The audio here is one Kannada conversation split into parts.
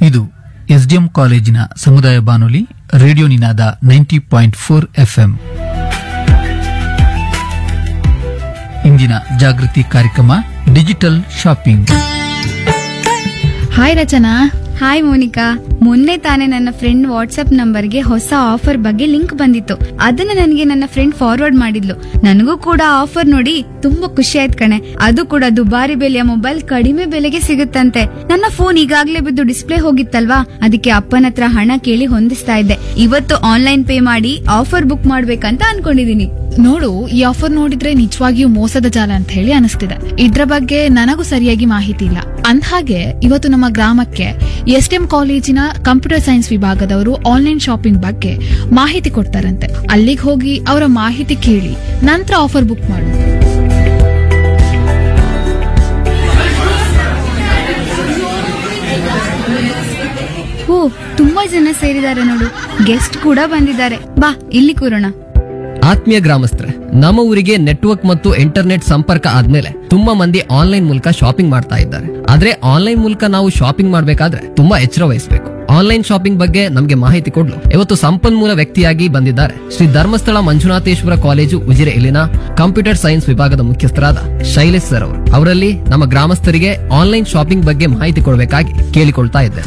ಇದು ಎಸ್ಡಿಎಂ ಕಾಲೇಜಿನ ಸಮುದಾಯ ಬಾನುಲಿ ರೇಡಿಯೋ ನಿನಾದ ನೈಂಟಿ ಪಾಯಿಂಟ್ ಫೋರ್ ಎಫ್ಎಂ ಇಂದಿನ ಜಾಗೃತಿ ಕಾರ್ಯಕ್ರಮ digital shopping hi Rachana hi Monica ಮೊನ್ನೆ ತಾನೇ ನನ್ನ ಫ್ರೆಂಡ್ ವಾಟ್ಸ್ಆಪ್ ನಂಬರ್ಗೆ ಹೊಸ ಆಫರ್ ಬಗ್ಗೆ ಲಿಂಕ್ ಬಂದಿತ್ತು ಅದನ್ನ ನನಗೆ ನನ್ನ ಫ್ರೆಂಡ್ ಫಾರ್ವರ್ಡ್ ಮಾಡಿದ್ಲು ನನಗೂ ಕೂಡ ಆಫರ್ ನೋಡಿ ತುಂಬಾ ಖುಷಿ ಆಯ್ತು ಕಣೆ ಅದು ಕೂಡ ದುಬಾರಿ ಬೆಲೆಯ ಮೊಬೈಲ್ ಕಡಿಮೆ ಬೆಲೆಗೆ ಸಿಗುತ್ತಂತೆ ನನ್ನ ಫೋನ್ ಈಗಾಗ್ಲೇ ಬಿದ್ದು ಡಿಸ್ಪ್ಲೇ ಹೋಗಿತ್ತಲ್ವಾ ಅದಕ್ಕೆ ಅಪ್ಪನ ಹತ್ರ ಹಣ ಕೇಳಿ ಹೊಂದಿಸ್ತಾ ಇದ್ದೆ ಇವತ್ತು ಆನ್ಲೈನ್ ಪೇ ಮಾಡಿ ಆಫರ್ ಬುಕ್ ಮಾಡ್ಬೇಕಂತ ಅನ್ಕೊಂಡಿದೀನಿ ನೋಡು ಈ ಆಫರ್ ನೋಡಿದ್ರೆ ನಿಜವಾಗಿಯೂ ಮೋಸದ ಜಾಲ ಅಂತ ಹೇಳಿ ಅನಿಸ್ತಿದೆ ಇದ್ರ ಬಗ್ಗೆ ನನಗೂ ಸರಿಯಾಗಿ ಮಾಹಿತಿ ಇಲ್ಲ ಅಂದ್ಹಾಗೆ ಇವತ್ತು ನಮ್ಮ ಗ್ರಾಮಕ್ಕೆ ಎಸ್ ಎಂ ಕಾಲೇಜಿನ ಕಂಪ್ಯೂಟರ್ ಸೈನ್ಸ್ ವಿಭಾಗದವರು ಆನ್ಲೈನ್ ಶಾಪಿಂಗ್ ಬಗ್ಗೆ ಮಾಹಿತಿ ಕೊಡ್ತಾರಂತೆ ಅಲ್ಲಿಗೆ ಹೋಗಿ ಅವರ ಮಾಹಿತಿ ಕೇಳಿ ನಂತರ ಆಫರ್ ಬುಕ್ ಮಾಡು ಓ ತುಂಬಾ ಜನ ಸೇರಿದ್ದಾರೆ ನೋಡು ಗೆಸ್ಟ್ ಕೂಡ ಬಂದಿದ್ದಾರೆ ಬಾ ಇಲ್ಲಿ ಕೂರೋಣ ಆತ್ಮೀಯ ಗ್ರಾಮಸ್ಥರೆ ನಮ್ಮ ಊರಿಗೆ ನೆಟ್ವರ್ಕ್ ಮತ್ತು ಇಂಟರ್ನೆಟ್ ಸಂಪರ್ಕ ಆದ್ಮೇಲೆ ತುಂಬಾ ಮಂದಿ ಆನ್ಲೈನ್ ಮೂಲಕ ಶಾಪಿಂಗ್ ಮಾಡ್ತಾ ಇದ್ದಾರೆ ಆದ್ರೆ ಆನ್ಲೈನ್ ಮೂಲಕ ನಾವು ಶಾಪಿಂಗ್ ಮಾಡ್ಬೇಕಾದ್ರೆ ತುಂಬಾ ಎಚ್ಚರ ವಹಿಸಬೇಕು ಆನ್ಲೈನ್ ಶಾಪಿಂಗ್ ಬಗ್ಗೆ ನಮಗೆ ಮಾಹಿತಿ ಕೊಡ್ಲು ಇವತ್ತು ಸಂಪನ್ಮೂಲ ವ್ಯಕ್ತಿಯಾಗಿ ಬಂದಿದ್ದಾರೆ ಶ್ರೀ ಧರ್ಮಸ್ಥಳ ಮಂಜುನಾಥೇಶ್ವರ ಕಾಲೇಜು ಉಜಿರೆ ಇಲ್ಲಿನ ಕಂಪ್ಯೂಟರ್ ಸೈನ್ಸ್ ವಿಭಾಗದ ಮುಖ್ಯಸ್ಥರಾದ ಶೈಲೇಶ್ ಸರ್ ಅವರು ಅವರಲ್ಲಿ ನಮ್ಮ ಗ್ರಾಮಸ್ಥರಿಗೆ ಆನ್ಲೈನ್ ಶಾಪಿಂಗ್ ಬಗ್ಗೆ ಮಾಹಿತಿ ಕೊಡಬೇಕಾಗಿ ಕೇಳಿಕೊಳ್ತಾ ಇದ್ದೇನೆ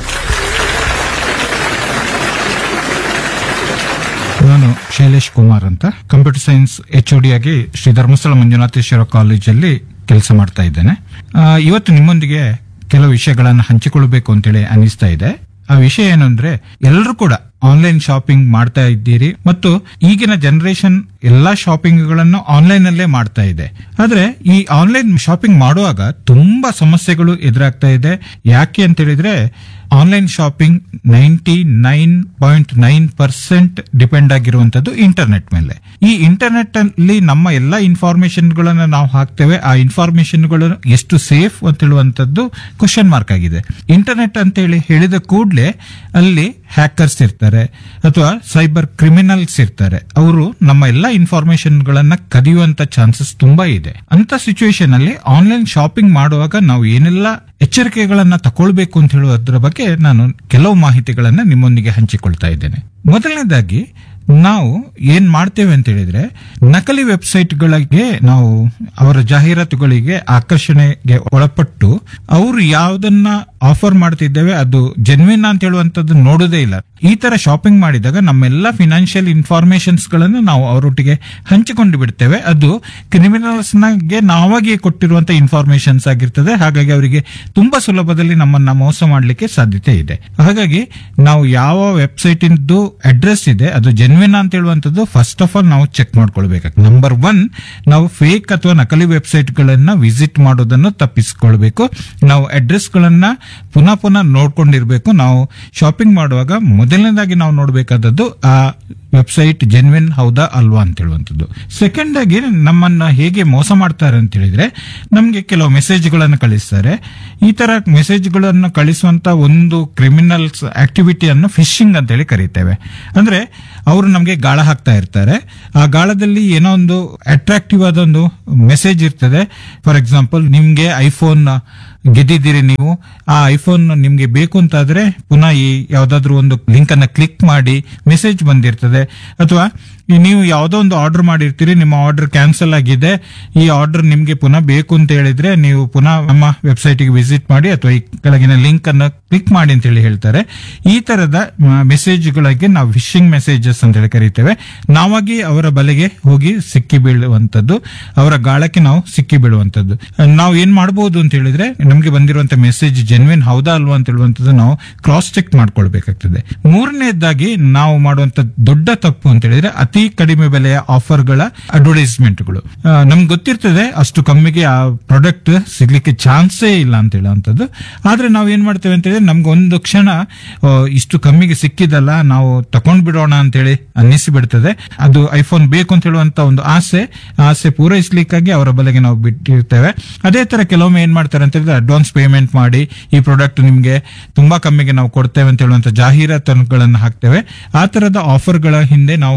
ನಾನು ಶೈಲೇಶ್ ಕುಮಾರ್ ಅಂತ ಕಂಪ್ಯೂಟರ್ ಸೈನ್ಸ್ ಎಚ್ ಆಗಿ ಶ್ರೀ ಧರ್ಮಸ್ಥಳ ಮಂಜುನಾಥೇಶ್ವರ ಕಾಲೇಜಲ್ಲಿ ಕೆಲಸ ಮಾಡ್ತಾ ಇದ್ದೇನೆ ಆ, ಇವತ್ತು ನಿಮ್ಮೊಂದಿಗೆ ಕೆಲವು ವಿಷಯಗಳನ್ನು ಹಂಚಿಕೊಳ್ಳಬೇಕು ಅಂತೇಳಿ ಅನಿಸ್ತಾ ಇದೆ ಆ ವಿಷಯ ಏನು ಅಂದ್ರೆ ಎಲ್ಲರೂ ಕೂಡ ಆನ್ಲೈನ್ ಶಾಪಿಂಗ್ ಮಾಡ್ತಾ ಇದ್ದೀರಿ ಮತ್ತು ಈಗಿನ ಜನರೇಷನ್ ಎಲ್ಲಾ ಶಾಪಿಂಗ್ ಗಳನ್ನು ಆನ್ಲೈನ್ ಅಲ್ಲೇ ಮಾಡ್ತಾ ಇದೆ ಆದ್ರೆ ಈ ಆನ್ಲೈನ್ ಶಾಪಿಂಗ್ ಮಾಡುವಾಗ ತುಂಬಾ ಸಮಸ್ಯೆಗಳು ಎದುರಾಗ್ತಾ ಇದೆ ಯಾಕೆ ಅಂತ ಹೇಳಿದ್ರೆ online shopping ninety nine point nine percent depend ಆಗಿರುವಂತದ್ದು ಇಂಟರ್ನೆಟ್ ಮೇಲೆ ಈ ಇಂಟರ್ನೆಟ್ ಅಲ್ಲಿ ನಮ್ಮ ಎಲ್ಲಾ ಇನ್ಫಾರ್ಮೇಶನ್ ಗಳನ್ನ ನಾವು ಹಾಕ್ತೇವೆ ಆ ಇನ್ಫಾರ್ಮೇಶನ್ ಗಳು ಎಷ್ಟು ಸೇಫ್ ಅಂತ ಹೇಳುವಂತದ್ದು ಕ್ವಶನ್ ಮಾರ್ಕ್ ಆಗಿದೆ ಇಂಟರ್ನೆಟ್ ಅಂತ ಹೇಳಿ ಹೇಳಿದ ಕೂಡಲೇ ಅಲ್ಲಿ ಹ್ಯಾಕರ್ಸ್ ಇರ್ತಾರೆ ಅಥವಾ ಸೈಬರ್ ಕ್ರಿಮಿನಲ್ಸ್ ಇರ್ತಾರೆ ಅವರು ನಮ್ಮ ಎಲ್ಲಾ ಇನ್ಫಾರ್ಮೇಶನ್ ಗಳನ್ನ ಕದಿಯುವಂತ ಚಾನ್ಸಸ್ ತುಂಬಾ ಇದೆ ಅಂತ ಸಿಚುವೇಶನ್ ಅಲ್ಲಿ ಆನ್ಲೈನ್ ಶಾಪಿಂಗ್ ಮಾಡುವಾಗ ನಾವು ಏನೆಲ್ಲ ಎಚ್ಚರಿಕೆಗಳನ್ನ ತಗೊಳ್ಬೇಕು ಅಂತ ಹೇಳುವುದರ ಬಗ್ಗೆ ನಾನು ಕೆಲವು ಮಾಹಿತಿಗಳನ್ನ ನಿಮ್ಮೊಂದಿಗೆ ಹಂಚಿಕೊಳ್ತಾ ಇದ್ದೇನೆ ಮೊದಲನೇದಾಗಿ ನಾವು ಏನ್ ಮಾಡ್ತೇವೆ ಅಂತ ಹೇಳಿದ್ರೆ ನಕಲಿ ವೆಬ್ಸೈಟ್ಗಳಿಗೆ ನಾವು ಅವರ ಜಾಹೀರಾತುಗಳಿಗೆ ಆಕರ್ಷಣೆಗೆ ಒಳಪಟ್ಟು ಅವರು ಯಾವುದನ್ನ ಆಫರ್ ಮಾಡ್ತಿದ್ದೇವೆ ಅದು ಜೆನ್ವಿನ್ ಅಂತ ಹೇಳುವಂತದ್ದು ನೋಡೋದೇ ಇಲ್ಲ ಈ ತರ ಶಾಪಿಂಗ್ ಮಾಡಿದಾಗ ನಮ್ಮೆಲ್ಲ ಫಿನಾನ್ಷಿಯಲ್ ಇನ್ಫಾರ್ಮೇಶನ್ಸ್ ಗಳನ್ನು ನಾವು ಅವರೊಟ್ಟಿಗೆ ಹಂಚಿಕೊಂಡು ಬಿಡ್ತೇವೆ ಅದು ಕ್ರಿಮಿನಲ್ಸ್ ಗೆ ನಾವಾಗಿಯೇ ಕೊಟ್ಟಿರುವಂತ ಇನ್ಫಾರ್ಮೇಶನ್ಸ್ ಆಗಿರ್ತದೆ ಹಾಗಾಗಿ ಅವರಿಗೆ ತುಂಬಾ ಸುಲಭದಲ್ಲಿ ನಮ್ಮನ್ನ ಮೋಸ ಮಾಡಲಿಕ್ಕೆ ಸಾಧ್ಯತೆ ಇದೆ ಹಾಗಾಗಿ ನಾವು ಯಾವ ವೆಬ್ಸೈಟ್ ಇಂದು ಅಡ್ರೆಸ್ ಇದೆ ಅದು ಜೆನ್ವಿನ್ ಅಂತ ಹೇಳುವಂತದ್ದು ಫಸ್ಟ್ ಆಫ್ ಆಲ್ ನಾವು ಚೆಕ್ ಮಾಡ್ಕೊಳ್ಬೇಕಾಗ್ತದೆ ನಂಬರ್ ಒನ್ ನಾವು ಫೇಕ್ ಅಥವಾ ನಕಲಿ ವೆಬ್ಸೈಟ್ ಗಳನ್ನ ವಿಸಿಟ್ ಮಾಡೋದನ್ನು ತಪ್ಪಿಸಿಕೊಳ್ಬೇಕು ನಾವು ಅಡ್ರೆಸ್ ಗಳನ್ನ ಪುನಃ ಪುನಃ ನೋಡ್ಕೊಂಡಿರ್ಬೇಕು ನಾವು ಶಾಪಿಂಗ್ ಮಾಡುವಾಗ ಮೊದಲನೇದಾಗಿ ನಾವು ನೋಡಬೇಕಾದದ್ದು ಆ ವೆಬ್ಸೈಟ್ ಜೆನ್ವಿನ್ ಹೌದಾ ಅಲ್ವಾ ಅಂತ ಹೇಳುವಂಥದ್ದು ಸೆಕೆಂಡ್ ಆಗಿ ನಮ್ಮನ್ನ ಹೇಗೆ ಮೋಸ ಮಾಡ್ತಾರೆ ಅಂತ ಹೇಳಿದ್ರೆ ನಮ್ಗೆ ಕೆಲವು ಮೆಸೇಜ್ಗಳನ್ನು ಕಳಿಸ್ತಾರೆ ಈ ತರ ಮೆಸೇಜ್ಗಳನ್ನು ಕಳಿಸುವಂತ ಒಂದು ಕ್ರಿಮಿನಲ್ಸ್ ಆಕ್ಟಿವಿಟಿಯನ್ನು ಫಿಶಿಂಗ್ ಅಂತ ಹೇಳಿ ಕರೀತೇವೆ ಅಂದ್ರೆ ಅವರು ನಮಗೆ ಗಾಳ ಹಾಕ್ತಾ ಇರ್ತಾರೆ ಆ ಗಾಳದಲ್ಲಿ ಏನೋ ಒಂದು ಅಟ್ರಾಕ್ಟಿವ್ ಆದ ಒಂದು ಮೆಸೇಜ್ ಇರ್ತದೆ ಫಾರ್ ಎಕ್ಸಾಂಪಲ್ ನಿಮ್ಗೆ ಐಫೋನ್ ಗೆದ್ದಿದ್ದೀರಿ ನೀವು ಆ ಐಫೋನ್ ನಿಮ್ಗೆ ಬೇಕು ಅಂತಾದ್ರೆ ಪುನಃ ಈ ಯಾವ್ದಾದ್ರು ಒಂದು ಲಿಂಕ್ ಅನ್ನ ಕ್ಲಿಕ್ ಮಾಡಿ ಮೆಸೇಜ್ ಬಂದಿರ್ತದೆ ಅಥವಾ ಈ ನೀವು ಯಾವುದೋ ಒಂದು ಆರ್ಡರ್ ಮಾಡಿರ್ತೀರಿ ನಿಮ್ಮ ಆರ್ಡರ್ ಕ್ಯಾನ್ಸಲ್ ಆಗಿದೆ ಈ ಆರ್ಡರ್ ನಿಮ್ಗೆ ಪುನಃ ಬೇಕು ಅಂತ ಹೇಳಿದ್ರೆ ನೀವು ಪುನಃ ನಮ್ಮ ವೆಬ್ಸೈಟ್ ಗೆ ವಿಸಿಟ್ ಮಾಡಿ ಅಥವಾ ಈ ಕೆಳಗಿನ ಲಿಂಕ್ ಅನ್ನ ಕ್ಲಿಕ್ ಮಾಡಿ ಅಂತ ಹೇಳಿ ಹೇಳ್ತಾರೆ ಈ ತರದ ಮೆಸೇಜ್ಗಳಿಗೆ ನಾವು ವಿಶಿಂಗ್ ಮೆಸೇಜಸ್ ಅಂತ ಹೇಳಿ ಕರೀತೇವೆ ನಾವಾಗಿ ಅವರ ಬಲೆಗೆ ಹೋಗಿ ಸಿಕ್ಕಿ ಬೀಳುವಂತದ್ದು ಅವರ ಗಾಳಕ್ಕೆ ನಾವು ಸಿಕ್ಕಿ ಬೀಳುವಂತದ್ದು ನಾವು ಏನ್ ಮಾಡಬಹುದು ಅಂತ ಹೇಳಿದ್ರೆ ನಮ್ಗೆ ಬಂದಿರುವಂತ ಮೆಸೇಜ್ ಜೆನ್ವಿನ್ ಹೌದಾ ಅಲ್ವಾ ಅಂತ ಹೇಳುವಂತದ್ದು ನಾವು ಕ್ರಾಸ್ ಚೆಕ್ ಮಾಡ್ಕೊಳ್ಬೇಕಾಗ್ತದೆ ಮೂರನೇದಾಗಿ ನಾವು ಮಾಡುವಂತ ದೊಡ್ಡ ತಪ್ಪು ಅಂತ ಹೇಳಿದ್ರೆ ಅತಿ ಕಡಿಮೆ ಬೆಲೆಯ ಆಫರ್ಗಳ ಅಡ್ವರ್ಟೈಸ್ಮೆಂಟ್ಗಳು ನಮ್ಗೆ ಗೊತ್ತಿರ್ತದೆ ಅಷ್ಟು ಕಮ್ಮಿಗೆ ಆ ಪ್ರಾಡಕ್ಟ್ ಸಿಗ್ಲಿಕ್ಕೆ ಚಾನ್ಸೇ ಇಲ್ಲ ಅಂತ ಹೇಳುವಂತದ್ದು ಆದ್ರೆ ನಾವು ಏನ್ ಮಾಡ್ತೇವೆ ಅಂತ ಹೇಳಿದ್ರೆ ನಮ್ಗೆ ಒಂದು ಕ್ಷಣ ಆ, ಇಷ್ಟು ಕಮ್ಮಿಗೆ ಸಿಕ್ಕಿದಲ್ಲ ನಾವು ತಕೊಂಡ್ ಬಿಡೋಣ ಅಂತ ಹೇಳಿ ಅನ್ನಿಸಿ ಬಿಡ್ತದೆ ಅದು ಐಫೋನ್ ಬೇಕು ಅಂತ ಹೇಳುವಂತ ಒಂದು ಆಸೆ ಆ ಆಸೆ ಪೂರೈಸಲಿಕ್ಕಾಗಿ ಅವರ ಬಲೆಗೆ ನಾವು ಬಿಟ್ಟಿರ್ತೇವೆ ಅದೇ ತರ ಕೆಲವೊಮ್ಮೆ ಏನ್ ಮಾಡ್ತಾರೆ ಅಂತ ಹೇಳಿದ್ರೆ ಅಡ್ವಾನ್ಸ್ ಪೇಮೆಂಟ್ ಮಾಡಿ ಈ ಪ್ರಾಡಕ್ಟ್ ನಿಮ್ಗೆ ತುಂಬಾ ಕಮ್ಮಿಗೆ ನಾವು ಕೊಡ್ತೇವೆ ಅಂತ ಹೇಳುವಂತ ಜಾಹೀರಾತುಗಳನ್ನು ಹಾಕ್ತೇವೆ ಆ ತರದ ಆಫರ್ಗಳ ಹಿಂದೆ ನಾವು ಹೋಗದೇ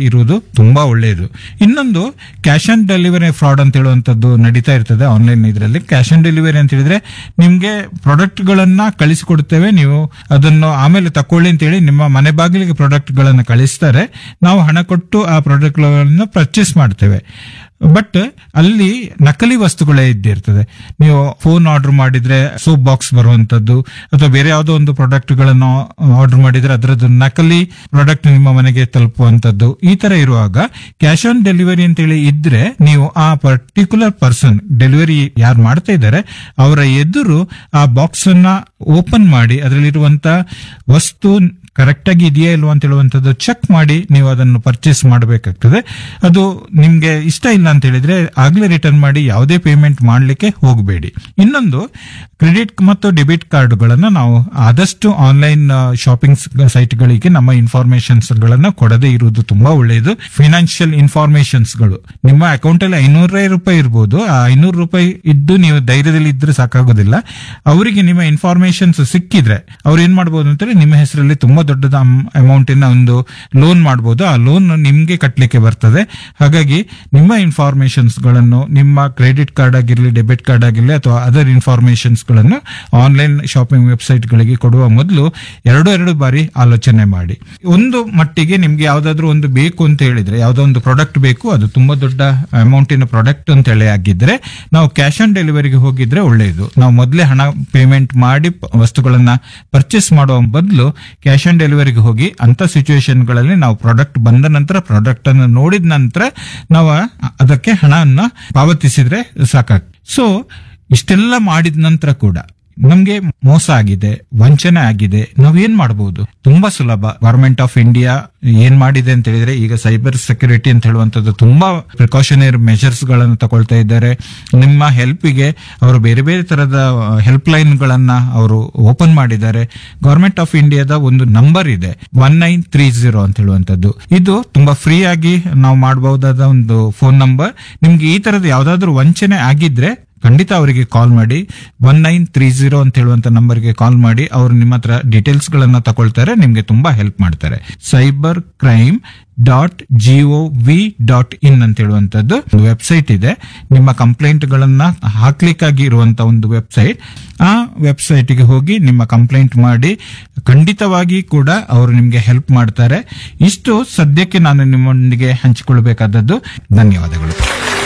ಇರುವುದು ತುಂಬಾ ಒಳ್ಳೆಯದು ಇನ್ನೊಂದು ಕ್ಯಾಶ್ ಆನ್ ಡೆಲಿವರಿ ಫ್ರಾಡ್ ಅಂತ ಹೇಳುವಂತದ್ದು ನಡೀತಾ ಇರ್ತದೆ ಆನ್ಲೈನ್ ಇದರಲ್ಲಿ ಕ್ಯಾಶ್ ಆನ್ ಡೆಲಿವರಿ ಅಂತ ಹೇಳಿದ್ರೆ ನಿಮ್ಗೆ ಪ್ರಾಡಕ್ಟ್ ಗಳನ್ನ ಕಳಿಸಿಕೊಡ್ತೇವೆ ನೀವು ಅದನ್ನು ಆಮೇಲೆ ತಕೊಳ್ಳಿ ಅಂತ ಹೇಳಿ ನಿಮ್ಮ ಮನೆ ಬಾಗಿಲಿಗೆ ಪ್ರಾಡಕ್ಟ್ ಗಳನ್ನ ಕಳಿಸ್ತಾರೆ ನಾವು ಹಣ ಕೊಟ್ಟು ಆ ಪ್ರಾಡಕ್ಟ್ ಗಳನ್ನು ಪರ್ಚೇಸ್ ಮಾಡ್ತೇವೆ ಬಟ್ ಅಲ್ಲಿ ನಕಲಿ ವಸ್ತುಗಳೇ ಇದ್ದಿರ್ತದೆ ನೀವು ಫೋನ್ ಆರ್ಡರ್ ಮಾಡಿದ್ರೆ ಸೋಪ್ ಬಾಕ್ಸ್ ಬರುವಂತದ್ದು ಅಥವಾ ಬೇರೆ ಯಾವುದೋ ಒಂದು ಪ್ರಾಡಕ್ಟ್ ಗಳನ್ನು ಆರ್ಡರ್ ಮಾಡಿದ್ರೆ ಅದರದ್ದು ನಕಲಿ ಪ್ರಾಡಕ್ಟ್ ನಿಮ್ಮ ಮನೆಗೆ ತಲುಪುವಂತದ್ದು ಈ ತರ ಇರುವಾಗ ಕ್ಯಾಶ್ ಆನ್ ಡೆಲಿವರಿ ಅಂತೇಳಿ ಇದ್ರೆ ನೀವು ಆ ಪರ್ಟಿಕ್ಯುಲರ್ ಪರ್ಸನ್ ಡೆಲಿವರಿ ಯಾರು ಮಾಡ್ತಾ ಇದ್ದಾರೆ ಅವರ ಎದುರು ಆ ಬಾಕ್ಸ್ ಅನ್ನ ಓಪನ್ ಮಾಡಿ ಅದರಲ್ಲಿರುವಂತ ವಸ್ತು ಕರೆಕ್ಟ್ ಆಗಿ ಇದೆಯಾ ಇಲ್ವಾ ಅಂತ ಹೇಳುವಂತದ್ದು ಚೆಕ್ ಮಾಡಿ ನೀವು ಅದನ್ನು ಪರ್ಚೇಸ್ ಮಾಡಬೇಕಾಗ್ತದೆ ಅದು ನಿಮ್ಗೆ ಇಷ್ಟ ಇಲ್ಲ ಅಂತ ಹೇಳಿದ್ರೆ ಆಗ್ಲೇ ರಿಟರ್ನ್ ಮಾಡಿ ಯಾವುದೇ ಪೇಮೆಂಟ್ ಮಾಡಲಿಕ್ಕೆ ಹೋಗಬೇಡಿ ಇನ್ನೊಂದು ಕ್ರೆಡಿಟ್ ಮತ್ತು ಡೆಬಿಟ್ ಕಾರ್ಡ್ಗಳನ್ನ ನಾವು ಆದಷ್ಟು ಆನ್ಲೈನ್ ಶಾಪಿಂಗ್ ಸೈಟ್ಗಳಿಗೆ ನಮ್ಮ ಇನ್ಫಾರ್ಮೇಶನ್ಸ್ ಗಳನ್ನ ಕೊಡದೇ ಇರುವುದು ತುಂಬಾ ಒಳ್ಳೆಯದು ಫಿನಾನ್ಷಿಯಲ್ ಇನ್ಫಾರ್ಮೇಶನ್ಸ್ ಗಳು ನಿಮ್ಮ ಅಕೌಂಟ್ ಅಲ್ಲಿ ಐನೂರೇ ರೂಪಾಯಿ ಇರ್ಬೋದು ಆ ಐನೂರು ರೂಪಾಯಿ ಇದ್ದು ನೀವು ಧೈರ್ಯದಲ್ಲಿ ಇದ್ರೆ ಸಾಕಾಗೋದಿಲ್ಲ ಅವರಿಗೆ ನಿಮ್ಮ ಇನ್ಫಾರ್ಮೇಶನ್ಸ್ ಸಿಕ್ಕಿದ್ರೆ ಅವ್ರು ಏನ್ ಮಾಡ್ಬೋದು ಅಂತಂದ್ರೆ ನಿಮ್ಮ ಹೆಸರಲ್ಲಿ ತುಂಬಾ ದೊಡ್ಡದ ಅಮೌಂಟಿನ ಒಂದು ಲೋನ್ ಮಾಡಬಹುದು ಆ ಲೋನ್ ನಿಮ್ಗೆ ಕಟ್ಟಲಿಕ್ಕೆ ಬರ್ತದೆ ಹಾಗಾಗಿ ನಿಮ್ಮ ಇನ್ಫಾರ್ಮೇಶನ್ಸ್ ಗಳನ್ನು ನಿಮ್ಮ ಕ್ರೆಡಿಟ್ ಕಾರ್ಡ್ ಆಗಿರಲಿ ಡೆಬಿಟ್ ಕಾರ್ಡ್ ಆಗಿರಲಿ ಅಥವಾ ಅದರ್ ಇನ್ಫಾರ್ಮೇಶನ್ಸ್ ಗಳನ್ನು ಆನ್ಲೈನ್ ಶಾಪಿಂಗ್ ವೆಬ್ಸೈಟ್ ಗಳಿಗೆ ಕೊಡುವ ಮೊದಲು ಎರಡು ಎರಡು ಬಾರಿ ಆಲೋಚನೆ ಮಾಡಿ ಒಂದು ಮಟ್ಟಿಗೆ ನಿಮ್ಗೆ ಯಾವ್ದಾದ್ರು ಒಂದು ಬೇಕು ಅಂತ ಹೇಳಿದ್ರೆ ಯಾವ್ದೋ ಒಂದು ಪ್ರಾಡಕ್ಟ್ ಬೇಕು ಅದು ತುಂಬಾ ದೊಡ್ಡ ಅಮೌಂಟಿನ ಪ್ರಾಡಕ್ಟ್ ಅಂತ ಹೇಳಿ ಆಗಿದ್ರೆ ನಾವು ಕ್ಯಾಶ್ ಆನ್ ಡೆಲಿವರಿಗೆ ಹೋಗಿದ್ರೆ ಒಳ್ಳೆಯದು ನಾವು ಮೊದಲೇ ಹಣ ಪೇಮೆಂಟ್ ಮಾಡಿ ಪ- ವಸ್ತುಗಳನ್ನ ಪರ್ಚೇಸ್ ಮಾಡುವ ಬದಲು ಕ್ಯಾಶ್ ಆನ್ ಡೆಲಿವರಿಗೆ ಹೋಗಿ ಅಂತ ಸಿಚುವೇಶನ್ ಗಳಲ್ಲಿ ನಾವು ಪ್ರಾಡಕ್ಟ್ ಬಂದ ನಂತರ ಪ್ರಾಡಕ್ಟ್ ಅನ್ನು ನೋಡಿದ ನಂತರ ನಾವು ಅದಕ್ಕೆ ಹಣವನ್ನ ಪಾವತಿಸಿದ್ರೆ ಸಾಕಾಗ್ತದೆ ಸೊ ಇಷ್ಟೆಲ್ಲ ಮಾಡಿದ ನಂತರ ಕೂಡ ನಮ್ಗೆ ಮೋಸ ಆಗಿದೆ ವಂಚನೆ ಆಗಿದೆ ನಾವೇನ್ ಮಾಡಬಹುದು ತುಂಬಾ ಸುಲಭ ಗವರ್ಮೆಂಟ್ ಆಫ್ ಇಂಡಿಯಾ ಏನ್ ಮಾಡಿದೆ ಅಂತ ಹೇಳಿದ್ರೆ ಈಗ ಸೈಬರ್ ಸೆಕ್ಯೂರಿಟಿ ಅಂತ ಹೇಳುವಂತದ್ದು ತುಂಬಾ ಪ್ರಿಕಾಷನರಿ ಮೆಷರ್ಸ್ ಗಳನ್ನು ತಗೊಳ್ತಾ ಇದ್ದಾರೆ ನಿಮ್ಮ ಹೆಲ್ಪಿಗೆ ಅವರು ಬೇರೆ ಬೇರೆ ತರದ ಹೆಲ್ಪ್ ಲೈನ್ ಗಳನ್ನ ಅವರು ಓಪನ್ ಮಾಡಿದ್ದಾರೆ ಗವರ್ಮೆಂಟ್ ಆಫ್ ಇಂಡಿಯಾದ ಒಂದು ನಂಬರ್ ಇದೆ ಒನ್ ನೈನ್ ತ್ರೀ ಜೀರೋ ಅಂತ ಹೇಳುವಂತದ್ದು ಇದು ತುಂಬಾ ಫ್ರೀ ಆಗಿ ನಾವು ಮಾಡಬಹುದಾದ ಒಂದು ಫೋನ್ ನಂಬರ್ ನಿಮ್ಗೆ ಈ ತರದ ಯಾವ್ದಾದ್ರು ವಂಚನೆ ಆಗಿದ್ರೆ ಖಂಡಿತ ಅವರಿಗೆ ಕಾಲ್ ಮಾಡಿ ಒನ್ ನೈನ್ ತ್ರೀ ಜೀರೋ ಅಂತ ಹೇಳುವಂತ ನಂಬರ್ಗೆ ಕಾಲ್ ಮಾಡಿ ಅವರು ನಿಮ್ಮ ಹತ್ರ ಡೀಟೇಲ್ಸ್ ಗಳನ್ನ ತಗೊಳ್ತಾರೆ ನಿಮ್ಗೆ ತುಂಬಾ ಹೆಲ್ಪ್ ಮಾಡ್ತಾರೆ cyber crime dot G O V dot in ಅಂತ ಹೇಳುವಂತದ್ದು ಒಂದು ವೆಬ್ಸೈಟ್ ಇದೆ ನಿಮ್ಮ ಕಂಪ್ಲೇಂಟ್ ಗಳನ್ನ ಹಾಕ್ಲಿಕ್ಕಾಗಿ ಇರುವಂತ ಒಂದು ವೆಬ್ಸೈಟ್ ಆ ವೆಬ್ಸೈಟ್ ಗೆ ಹೋಗಿ ನಿಮ್ಮ ಕಂಪ್ಲೇಂಟ್ ಮಾಡಿ ಖಂಡಿತವಾಗಿ ಕೂಡ ಅವರು ನಿಮ್ಗೆ ಹೆಲ್ಪ್ ಮಾಡ್ತಾರೆ ಇಷ್ಟು ಸದ್ಯಕ್ಕೆ ನಾನು ನಿಮ್ಮೊಂದಿಗೆ ಹಂಚಿಕೊಳ್ಬೇಕಾದದ್ದು ಧನ್ಯವಾದಗಳು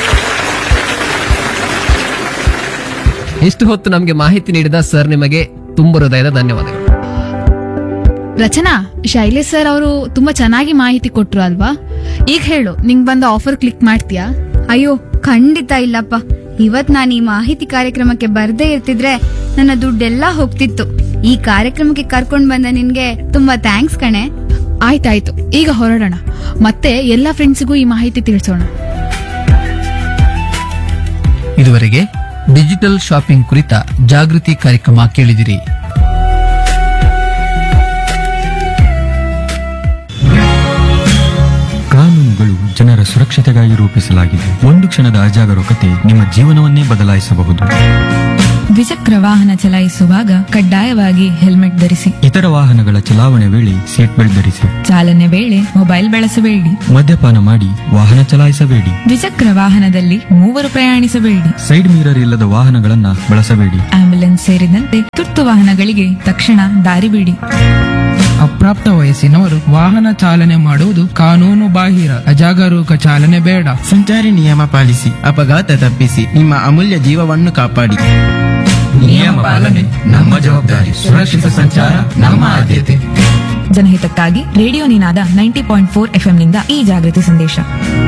ಇಷ್ಟು ಹೊತ್ತು ನಮಗೆ ಮಾಹಿತಿ ನೀಡಿದ ಸರ್ ನಿಮಗೆ ತುಂಬ ಹೃದಯದ ಧನ್ಯವಾದಗಳು ರಚನಾ ಶೈಲೇಶ್ ಸರ್ ಅವರು ತುಂಬಾ ಚೆನ್ನಾಗಿ ಮಾಹಿತಿ ಕೊಟ್ರು ಅಲ್ವಾ ಈಗ ಹೇಳು ನಿಂಗ್ ಬಂದ ಆಫರ್ ಕ್ಲಿಕ್ ಮಾಡ್ತೀಯಾ ಅಯ್ಯೋ ಖಂಡಿತ ಇಲ್ಲಪ್ಪ ಇವತ್ ನಾನು ಈ ಮಾಹಿತಿ ಕಾರ್ಯಕ್ರಮಕ್ಕೆ ಬರ್ದೇ ಇರ್ತಿದ್ರೆ ನನ್ನ ದುಡ್ಡೆಲ್ಲ ಹೋಗ್ತಿತ್ತು ಈ ಕಾರ್ಯಕ್ರಮಕ್ಕೆ ಕರ್ಕೊಂಡ್ ಬಂದ ನಿನ್ಗೆ ತುಂಬಾ ಥ್ಯಾಂಕ್ಸ್ ಕಣೆ ಆಯ್ತಾಯ್ತು ಈಗ ಹೊರಡೋಣ ಮತ್ತೆ ಎಲ್ಲ ಫ್ರೆಂಡ್ಸಿಗೂ ಈ ಮಾಹಿತಿ ತಿಳಿಸೋಣ ಇದುವರೆಗೆ ಡಿಜಿಟಲ್ ಶಾಪಿಂಗ್ ಕುರಿತ ಜಾಗೃತಿ ಕಾರ್ಯಕ್ರಮ ಕೇಳಿದಿರಿ ಕಾನೂನುಗಳು ಜನರ ಸುರಕ್ಷತೆಗಾಗಿ ರೂಪಿಸಲಾಗಿದೆ ಒಂದು ಕ್ಷಣದ ಅಜಾಗರೂಕತೆ ನಿಮ್ಮ ಜೀವನವನ್ನೇ ಬದಲಾಯಿಸಬಹುದು ದ್ವಿಚಕ್ರ ವಾಹನ ಚಲಾಯಿಸುವಾಗ ಕಡ್ಡಾಯವಾಗಿ ಹೆಲ್ಮೆಟ್ ಧರಿಸಿ ಇತರ ವಾಹನಗಳ ಚಲಾವಣೆ ವೇಳೆ ಸೀಟ್ ಬೆಲ್ಟ್ ಧರಿಸಿ ಚಾಲನೆ ವೇಳೆ ಮೊಬೈಲ್ ಬಳಸಬೇಡಿ ಮದ್ಯಪಾನ ಮಾಡಿ ವಾಹನ ಚಲಾಯಿಸಬೇಡಿ ದ್ವಿಚಕ್ರ ವಾಹನದಲ್ಲಿ ಮೂವರು ಪ್ರಯಾಣಿಸಬೇಡಿ ಸೈಡ್ ಮಿರರ್ ಇಲ್ಲದ ವಾಹನಗಳನ್ನ ಬಳಸಬೇಡಿ ಆಂಬ್ಯುಲೆನ್ಸ್ ಸೇರಿದಂತೆ ತುರ್ತು ವಾಹನಗಳಿಗೆ ತಕ್ಷಣ ದಾರಿ ಬಿಡಿ ಅಪ್ರಾಪ್ತ ವಯಸ್ಸಿನವರು ವಾಹನ ಚಾಲನೆ ಮಾಡುವುದು ಕಾನೂನು ಬಾಹಿರ ಅಜಾಗರೂಕ ಚಾಲನೆ ಬೇಡ ಸಂಚಾರಿ ನಿಯಮ ಪಾಲಿಸಿ ಅಪಘಾತ ತಪ್ಪಿಸಿ ನಿಮ್ಮ ಅಮೂಲ್ಯ ಜೀವವನ್ನು ಕಾಪಾಡಿ ನಿಯಮ ಪಾಲನೆ ನಮ್ಮ ಜವಾಬ್ದಾರಿ ಸುರಕ್ಷಿತ ಸಂಚಾರ ನಮ್ಮ ಆದ್ಯತೆ ಜನಹಿತಕ್ಕಾಗಿ ರೇಡಿಯೋ ನಿನಾದ ನೈಂಟಿ ಪಾಯಿಂಟ್ ಫೋರ್ ಎಫ್ಎಂನಿಂದ ಈ ಜಾಗೃತಿ ಸಂದೇಶ